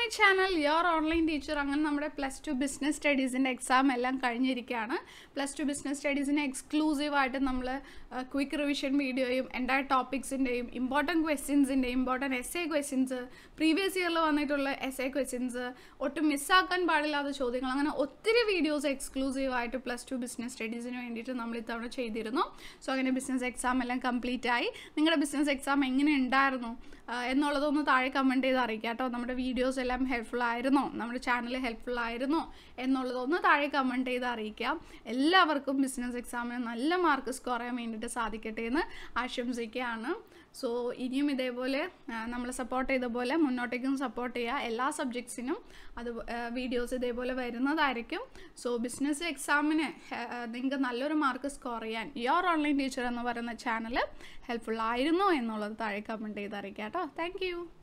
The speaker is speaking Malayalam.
ചാനൽ യുവർ ഓൺലൈൻ ടീച്ചർ അങ്ങനെ നമ്മുടെ പ്ലസ് ടു ബിസിനസ് സ്റ്റഡീസിൻ്റെ എക്സാം എല്ലാം കഴിഞ്ഞിരിക്കുകയാണ് പ്ലസ് ടു ബിസിനസ് സ്റ്റഡീസിന് എക്സ്ക്ലൂസീവായിട്ട് നമ്മൾ ക്വിക്ക് റിവിഷൻ വീഡിയോയും എൻ്റെ ടോപ്പിക്സിൻ്റെയും ഇമ്പോർട്ടൻറ്റ് ക്വസ്റ്റ്യൻസിൻ്റെയും important essay questions previous ഇയറിൽ വന്നിട്ടുള്ള എസ് എ ക്വസ്റ്റ്യൻസ് ഒട്ടും മിസ്സാക്കാൻ പാടില്ലാത്ത ചോദ്യങ്ങൾ അങ്ങനെ ഒത്തിരി വീഡിയോസ് എക്സ്ക്ലൂസീവായിട്ട് പ്ലസ് ടു ബിസിനസ് സ്റ്റഡീസിന് വേണ്ടിയിട്ട് നമ്മൾ ഇത്തവണ ചെയ്തിരുന്നു സോ അങ്ങനെ ബിസിനസ് എക്സാം എല്ലാം കംപ്ലീറ്റ് ആയി നിങ്ങളുടെ ബിസിനസ് എക്സാം എങ്ങനെ ഉണ്ടായിരുന്നു ആഹ് എന്നുള്ളതൊന്ന് താഴെ കമൻറ്റ് ചെയ്ത് അറിയിക്കാം കേട്ടോ നമ്മുടെ വീഡിയോസ് എല്ലാം ഹെൽപ്ഫുൾ ആയിരുന്നോ നമ്മുടെ ചാനൽ ഹെൽപ്ഫുൾ ആയിരുന്നോ എന്നുള്ളതൊന്ന് താഴെ കമൻറ്റ് ചെയ്ത് അറിയിക്കാം എല്ലാവർക്കും ബിസിനസ് എക്സാമിന് നല്ല മാർക്ക് സ്കോർ ചെയ്യാൻ വേണ്ടിയിട്ട് സാധിക്കട്ടെ എന്ന് ആശംസിക്കുകയാണ് സോ ഇനിയും ഇതേപോലെ നമ്മൾ സപ്പോർട്ട് ചെയ്ത പോലെ മുന്നോട്ടേക്കും സപ്പോർട്ട് ചെയ്യുക എല്ലാ സബ്ജക്ട്സിനും അത് വീഡിയോസ് ഇതേപോലെ വരുന്നതായിരിക്കും സോ ബിസിനസ് എക്സാമിന് നിങ്ങൾക്ക് നല്ലൊരു മാർക്ക് സ്കോർ ചെയ്യാൻ യുവർ ഓൺലൈൻ ടീച്ചർ എന്ന് പറയുന്ന ചാനൽ ഹെൽപ്ഫുൾ ആയിരുന്നു എന്നുള്ളത് താഴെ കമൻറ്റ് ചെയ്ത് അറിയിക്കാം കേട്ടോ താങ്ക്